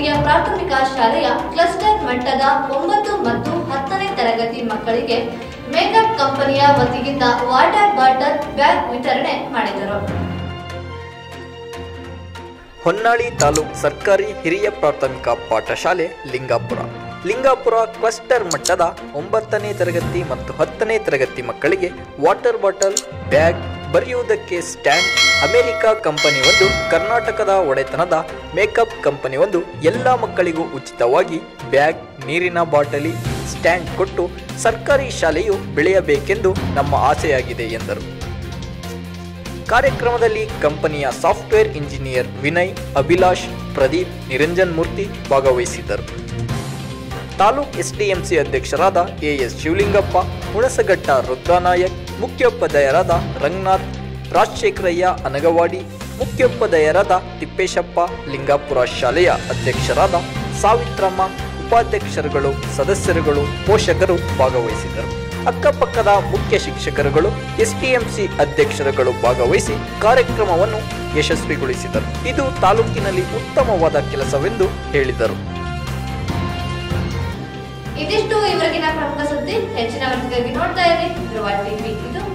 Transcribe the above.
ಹಿರಿಯ ಪ್ರಾಥಮಿಕ ಶಾಲೆಯ ಕ್ಲಸ್ಟರ್ ಮಟ್ಟದ ಒಂಬತ್ತು ಮತ್ತು ಹತ್ತನೇ ತರಗತಿ ಮಕ್ಕಳಿಗೆ ಮೇಕಪ್ ಕಂಪನಿಯ ವತಿಯಿಂದ ವಾಟರ್ ಬಾಟಲ್ ಬ್ಯಾಗ್ ವಿತರಣೆ ಮಾಡಿದರು ಹೊನ್ನಾಳಿ ತಾಲೂಕ್ ಸರ್ಕಾರಿ ಹಿರಿಯ ಪ್ರಾಥಮಿಕ ಪಾಠಶಾಲೆ ಲಿಂಗಾಪುರ ಲಿಂಗಾಪುರ ಕ್ಲಸ್ಟರ್ ಮಟ್ಟದ ಒಂಬತ್ತನೇ ತರಗತಿ ಮತ್ತು ಹತ್ತನೇ ತರಗತಿ ಮಕ್ಕಳಿಗೆ ವಾಟರ್ ಬಾಟಲ್ ಬ್ಯಾಗ್ ಬರೆಯುವುದಕ್ಕೆ ಸ್ಟ್ಯಾಂಡ್ ಅಮೆರಿಕ ಕಂಪನಿ ಒಂದು ಕರ್ನಾಟಕದ ಒಡೆತನದ ಮೇಕಪ್ ಕಂಪನಿ ಒಂದು ಎಲ್ಲ ಮಕ್ಕಳಿಗೂ ಉಚಿತವಾಗಿ ಬ್ಯಾಗ್ ನೀರಿನ ಬಾಟಲಿ ಸ್ಟ್ಯಾಂಡ್ ಕೊಟ್ಟು ಸರ್ಕಾರಿ ಶಾಲೆಯು ಬೆಳೆಯಬೇಕೆಂದು ನಮ್ಮ ಆಸೆಯಾಗಿದೆ ಎಂದರು ಕಾರ್ಯಕ್ರಮದಲ್ಲಿ ಕಂಪನಿಯ ಸಾಫ್ಟ್ವೇರ್ ಇಂಜಿನಿಯರ್ ವಿನಯ್ ಅಭಿಲಾಷ್ ಪ್ರದೀಪ್ ನಿರಂಜನ್ ಮೂರ್ತಿ ಭಾಗವಹಿಸಿದ್ದರು ತಾಲೂಕ್ ಎಸ್ಡಿಎಂಸಿ ಅಧ್ಯಕ್ಷರಾದ ಎಎಸ್ ಶಿವಲಿಂಗಪ್ಪ ಹುಣಸಘಟ್ಟ ರುದ್ರನಾಯಕ್ ಮುಖ್ಯೋಪಾಧ್ಯಾಯರಾದ ರಂಗನಾಥ್ ರಾಜಶೇಖರಯ್ಯ ಅನಗವಾಡಿ ಮುಖ್ಯೋಪಾಧ್ಯಾಯರಾದ ತಿಪ್ಪೇಶಪ್ಪ ಲಿಂಗಾಪುರ ಶಾಲೆಯ ಅಧ್ಯಕ್ಷರಾದ ಸಾವಿತ್ರಮ್ಮ ಉಪಾಧ್ಯಕ್ಷರುಗಳು ಸದಸ್ಯರುಗಳು ಪೋಷಕರು ಭಾಗವಹಿಸಿದರು ಅಕ್ಕಪಕ್ಕದ ಮುಖ್ಯ ಶಿಕ್ಷಕರುಗಳು ಎಸ್ಟಿಎಂಸಿ ಅಧ್ಯಕ್ಷರುಗಳು ಭಾಗವಹಿಸಿ ಕಾರ್ಯಕ್ರಮವನ್ನು ಯಶಸ್ವಿಗೊಳಿಸಿದರು ಇದು ತಾಲೂಕಿನಲ್ಲಿ ಉತ್ತಮವಾದ ಕೆಲಸವೆಂದು ಹೇಳಿದರು ಇದಿಷ್ಟು ಇವರೆಗಿನ ಪ್ರಮುಖ ಸುದ್ದಿ ಹೆಚ್ಚಿನ ವರದಿಗಾಗಿ ನೋಡ್ತಾ ಇರಿ ಧ್ರುವ ಟಿವಿ ಇದು